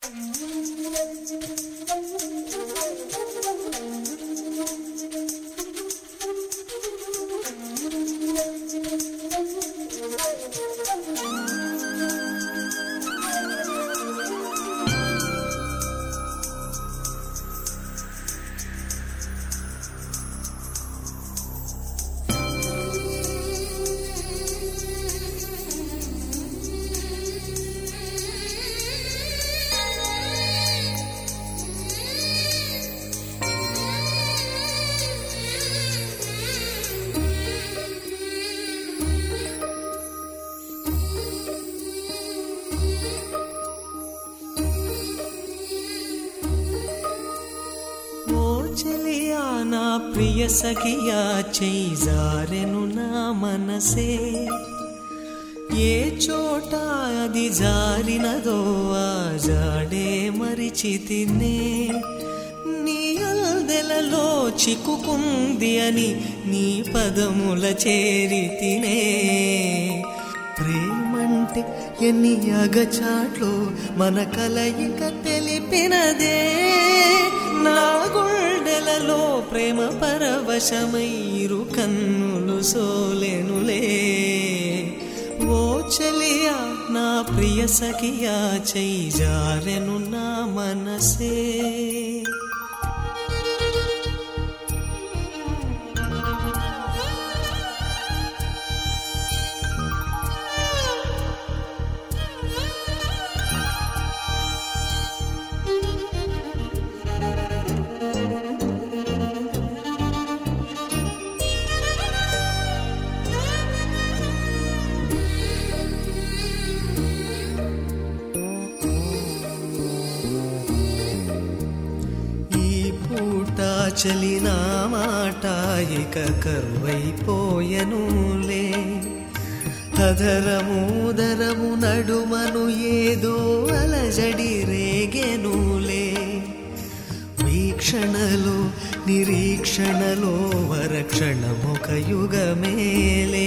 ఓ చెలియా నా ప్రియ సఖియా చేజారెను నా మనసే ఏ చోట అది జారినదో ఆ జాడే మరిచి తినే నీ అల్దెలలో చిక్కుకుంది అని నీ పదముల చేరి తినే ప్రేమంటే ఎన్ని అగచాట్లు మన కలయిక తెలిపినదే నా గుండెలలో ప్రేమ పరవశమైరు కన్నులు సోలెనులే ఓ చెలియా నా ప్రియ సఖియా చేజారెను నా మనసే ఈ పూట చలిన మాట ఇక కరువైపోయనులే అధరముదరము నడుమను ఏదో అలజడి రేగెనులే వీక్షణలో నిరీక్షణలో వరక్షణమొక యుగమేలే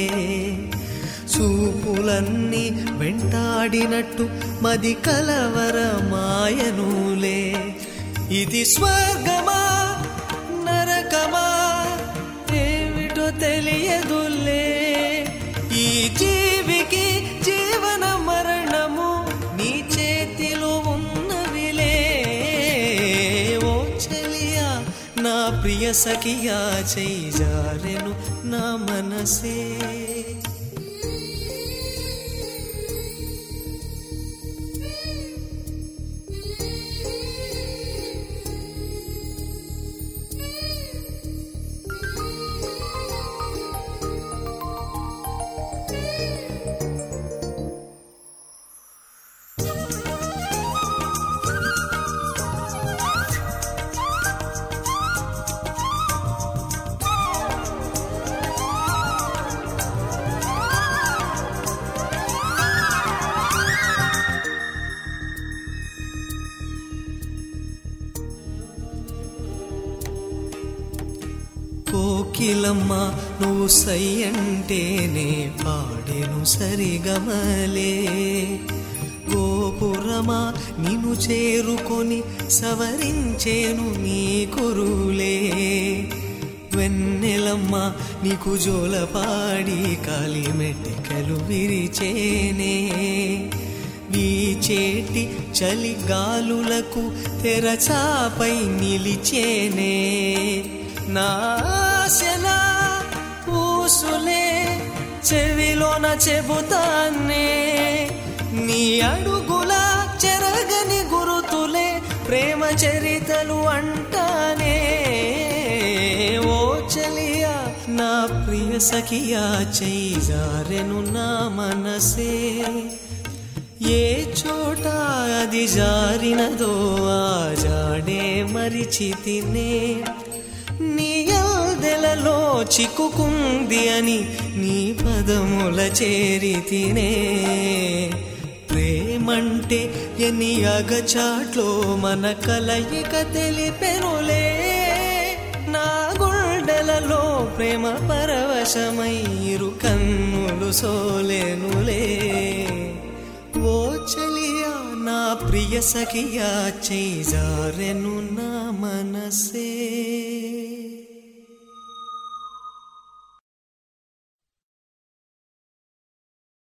చూపులన్నీ వెంటాడినట్టు మది కలవర మాయనులే ఇది స్వర్గమా నరకమా ఏమిటో తెలియదులే ఈ జీవికి జీవన మరణము నీ చేతిలో ఉన్నవిలే ఓ చెలియా నా ప్రియ సఖియా చేజారెను నా మనసే కోకిలమ్మ నువ్వు సై అంటేనే పాడెను సరిగమలే గోపురమా నిన్ను చేరుకొని సవరించేను నీ కురులే వెన్నెలమ్మ నీకు జోలపాడి కాలి మెట్టెకలు విరిచేనే వీచేటి చలి గాలులకు తెరచాపై నిలిచేనే నాశనా పూసులే చెవిలోన చెబుతానే నీ అడుగుల చెరగని గురుతులే ప్రేమ చరితలు అంటానే ఓ చలియా నా ప్రియ సఖియా చేజారెను నా మనసే ఏ చోట అది జారినదో ఆ జాడే మరిచి తినే నీ అల్దెలలో చిక్కుకుంది అని నీ పదముల చేరి తినే ప్రేమంటే ఎన్ని అగచాట్లో మన కలయిక తెలిపెనులే నా గుండెలలో ప్రేమ పరవశమైరు కన్నులు సోలెనులే ఓ చలియా నా ప్రియ సఖియా చేజారెను నా మనసే